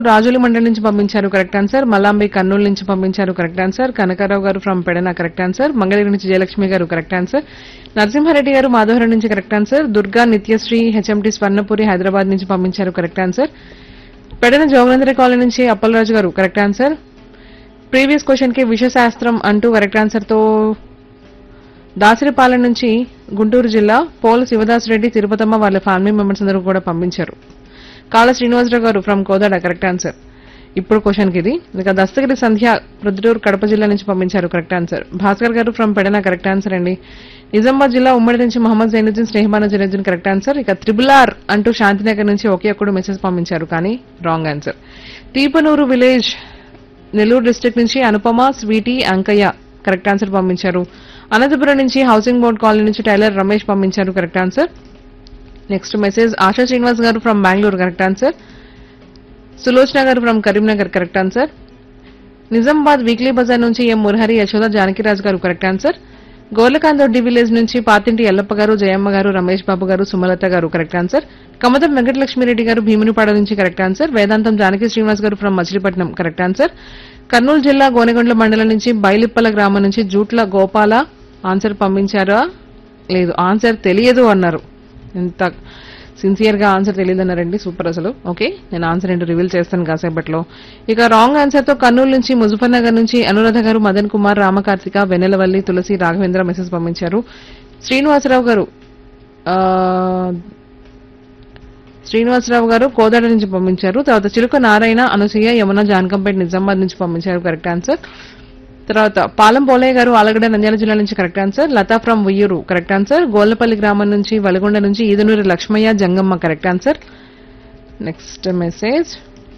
రాజుల మండలి నుంచి పంపించారు కరెక్ట్ ఆన్సర్ మల్లాంబి కర్నూలు నుంచి పంపించారు కరెక్ట్ ఆన్సర్ కనకారావు గారు from Pedana correct answer Mangalagiri నుంచి జయలక్ష్మి గారు కరెక్ట్ ఆన్సర్ నరసింహారెడ్డి గారు మాధవరం నుంచి correct answer Durga Nithyasree HMT Swarnapuri Hyderabad నుంచి పంపించారు correct answer Pedana Jogendra colony నుంచి అప్పలరాజు గారు కరెక్ట్ ఆన్సర్ ప్రీవియస్ క్వశ్చన్ కి విషశాస్త్రం అంటూ కరెక్ట్ ఆన్సర్ తో దాసరిపాలెం నుంచి గుంటూరు జిల్లా పోల శివదాస్ రెడ్డి తిరుపతమ్మ వాళ్ళ ఫ్యామిలీ మెంబర్స్ అందరూ కూడా పంపించారు Kala Srinivasarao garu from Kodad correct answer ఇప్పుడు క్వశ్చన్ కి ఇది ఇక దస్తగిరి సంధ్య ప్రొద్దుటూరు కడప జిల్లా నుంచి పంపించారు కరెక్ట్ ఆన్సర్ భాస్కర్ గారు ఫ్రమ్ పెడన కరెక్ట్ ఆన్సర్ అండి నిజామాబాద్ జిల్లా ఉమ్మడి నుంచి మహమ్మద్ జైనుద్దీన్ స్నేహమాన జైనుద్దీన్ కరెక్ట్ ఆన్సర్ ఇక త్రిబుల్ ఆర్ అంటూ శాంతినగర్ నుంచి ఒకే ఒక్కడు మెసేజ్ పంపించారు కానీ wrong answer Teepanuru village Nellore district నుంచి Anupama Sweety Ankaiah correct answer పంపించారు అనంతపురం నుంచి హౌసింగ్ బోర్డ్ కాలనీ నుంచి టైలర్ రమేష్ పంపించారు correct answer next message Asha Srinivas garu from Bengaluru correct answer Sulochana garu from Karimnagar correct answer Nizamabad weekly bazaar నుంచి ఎం మురహరి యశోద జానకిరాజ్ గారు కరెక్ట్ ఆన్సర్ గోర్లకాందొడ్డి విలేజ్ నుంచి పాతింటి ఎల్లప్ప గారు జయమ్మ గారు రమేష్ బాబు గారు సుమలత గారు కరెక్ట్ ఆన్సర్ కమతం వెంకటలక్ష్మిరెడ్డి గారు భీమునిపాడ నుంచి కరెక్ట్ ఆన్సర్ వేదాంతం Janaki Srinivas garu from Machilipatnam correct answer Kurnool జిల్లా గోనెగొండ్ల మండలం నుంచి బైలిప్పల గ్రామం నుంచి జూట్ల గోపాల ఆన్సర్ పంపించారా లేదు ఆన్సర్ తెలియదు అన్నారు ఎంత సిన్సియర్ గా ఆన్సర్ తెలియదన్నారండి సూపర్ అసలు ఓకే నేను ఆన్సర్ ఏంటో రివీల్ చేస్తాను కాసేపట్లో ఇక రాంగ్ ఆన్సర్ తో కర్నూలు నుంచి ముజఫర్ నగర్ నుంచి అనురాధ గారు మదన్ కుమార్ రామకార్తిక వెన్నెలవల్లి తులసి రాఘవేంద్ర మెసేజ్ పంపించారు శ్రీనివాసరావు గారు ఆ, శ్రీనివాసరావు గారు కోదాడ నుంచి పంపించారు తర్వాత చిలుక నారాయణ అనసూయ యమున జానకంపేట నిజామాబాద్ నుంచి పంపించారు కరెక్ట్ ఆన్సర్ తర్వాత పాలం పోలయ్య గారు ఆలగడ్డ నంద్యాల జిల్లా నుంచి correct answer Latha from Uyyuru correct answer Gollapalli గ్రామం నుంచి వలగొండ నుంచి Edanuri Lakshmaiah Jangamma correct answer next message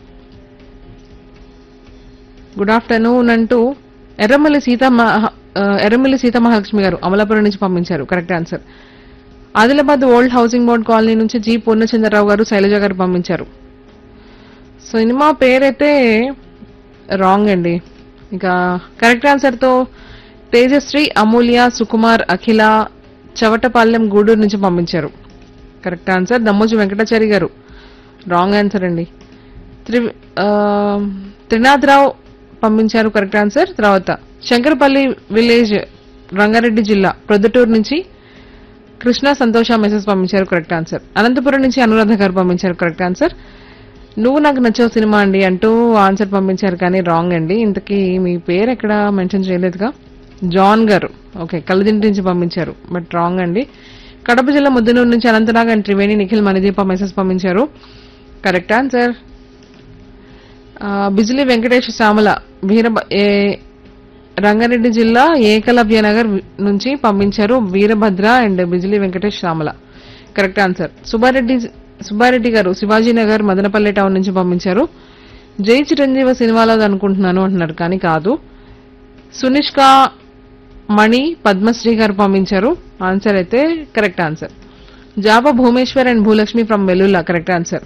good afternoon అంటూ ఎర్రమల్లి సీత మహ- ఆ, ఎర్రమల్లి సీతామహాలక్ష్మి గారు అమలాపురం నుంచి పంపించారు correct answer Adilabad old housing board colony నుంచి జి పూర్ణచంద్రరావు గారు శైలజ గారు పంపించారు సినిమా పేరైతే రాంగ్ అండి ఇక కరెక్ట్ ఆన్సర్ తో తేజశ్రీ అమూల్య సుకుమార్ అఖిల చవటపాలెం గూడూరు నుంచి పంపించారు కరెక్ట్ ఆన్సర్ దమ్మోజు వెంకటాచారి గారు రాంగ్ ఆన్సర్ అండి త్రి ఆ, త్రినాథరావు పంపించారు కరెక్ట్ ఆన్సర్ తర్వాత శంకరపల్లి విలేజ్ రంగారెడ్డి జిల్లా ప్రొద్దుటూరు నుంచి కృష్ణ సంతోష మెసేజ్ పంపించారు కరెక్ట్ ఆన్సర్ అనంతపురం నుంచి అనురాధ గారు పంపించారు కరెక్ట్ ఆన్సర్ నువ్వు నాకు నచ్చావు సినిమా అండి అంటూ ఆన్సర్ పంపించారు కానీ రాంగ్ అండి ఇంతకీ మీ పేరు ఎక్కడ మెన్షన్ చేయలేదుగా జాన్ గారు ఓకే కలదింటి నుంచి పంపించారు బట్ రాంగ్ అండి కడప జిల్లా ముద్దనూరు నుంచి అనంతనాగ్ అండ్ త్రివేణి నిఖిల్ మణిదీప మెసేజ్ పంపించారు కరెక్ట్ ఆన్సర్ ఆ, బిజిలి వెంకటేష్ శ్యామల వీర ఏ రంగారెడ్డి జిల్లా ఏకలవ్య నగర్ వి- నుంచి పంపించారు Veerabhadra and Bijili Venkatesh Shyamala correct answer Subbareddy Subbareddy గారు శివాజీ నగర్ మదనపల్లి టౌన్ నుంచి పంపించారు జై చిరంజీవ సినిమాలో అనుకుంటున్నాను అంటున్నారు కానీ కాదు సునిష్క మణి పద్మశ్రీ గారు పంపించారు ఆన్సర్ అయితే కరెక్ట్ ఆన్సర్ జాబా Bhumeshwar and Bhulakshmi from Vellulla correct answer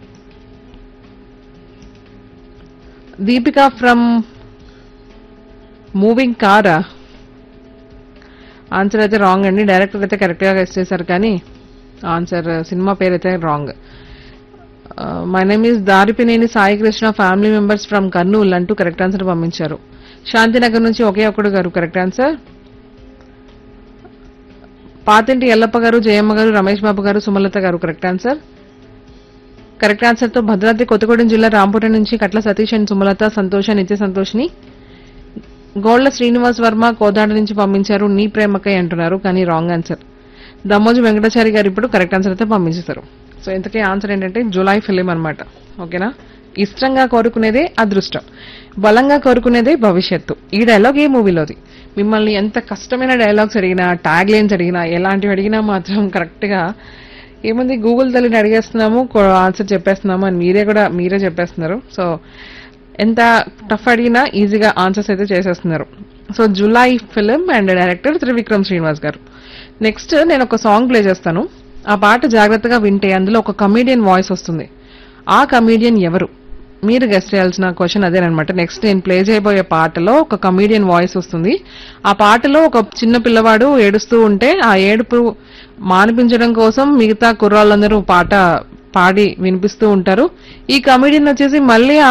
Deepika from మూవింగ్ కారా ఆన్సర్ అయితే రాంగ్ అండి డైరెక్టర్ అయితే కరెక్ట్ గా గెస్ట్ చేశారు కానీ ఆన్సర్ సినిమా పేరు అయితే wrong my name is Daripineni Sai Krishna family members from Kurnool అంటూ కరెక్ట్ ఆన్సర్ పంపించారు శాంతినగర్ నుంచి ఒకే ఒక్కడు గారు కరెక్ట్ ఆన్సర్ పాతింటి ఎల్లప్ప గారు జయమ్మ గారు రమేష్ బాబు గారు సుమలత గారు కరెక్ట్ ఆన్సర్ కరెక్ట్ ఆన్సర్ తో భద్రాద్రి కొత్తగూడెం జిల్లా రాంపురం నుంచి కట్ల సతీష్ అండ్ సుమలత సంతోష నిత్య సంతోష్ని గోళ్ల శ్రీనివాస్ వర్మ కోదాడ నుంచి పంపించారు నీ ప్రేమకై అంటున్నారు కానీ రాంగ్ ఆన్సర్ దమ్మోజు వెంకటాచారి గారు ఇప్పుడు కరెక్ట్ ఆన్సర్ అయితే పంపించేశారు సో ఇంతకీ ఆన్సర్ ఏంటంటే జులై ఫిలిం అన్నమాట ఓకేనా ఇష్టంగా కోరుకునేదే అదృష్టం బలంగా కోరుకునేదే భవిష్యత్తు ఈ డైలాగ్ ఏ మూవీలోది మిమ్మల్ని ఎంత కష్టమైన డైలాగ్స్ అడిగినా ట్యాగ్ లైన్స్ అడిగినా ఎలాంటివి అడిగినా మాత్రం కరెక్ట్ గా ఏముంది గూగుల్ తల్లిని అడిగేస్తున్నాము ఆన్సర్ చెప్పేస్తున్నాము అని మీరే కూడా మీరే చెప్పేస్తున్నారు సో ఎంత టఫ్ అడిగినా ఈజీగా ఆన్సర్స్ అయితే చేసేస్తున్నారు so Julayi film and director Trivikram Srinivas గారు నెక్స్ట్ నేను ఒక సాంగ్ ప్లే చేస్తాను ఆ పాట జాగ్రత్తగా వింటే అందులో ఒక కమీడియన్ వాయిస్ వస్తుంది ఆ కమీడియన్ ఎవరు మీరు గెస్ట్ చేయాల్సిన క్వశ్చన్ అదేనమాట నెక్స్ట్ నేను ప్లే చేయబోయే పాటలో ఒక కమీడియన్ వాయిస్ వస్తుంది ఆ పాటలో ఒక చిన్న పిల్లవాడు ఏడుస్తూ ఉంటే ఆ ఏడుపు మానిపించడం కోసం మిగతా కుర్రాళ్ళందరూ పాట పాడి వినిపిస్తూ ఉంటారు ఈ కమెడియన్ వచ్చేసి మళ్ళీ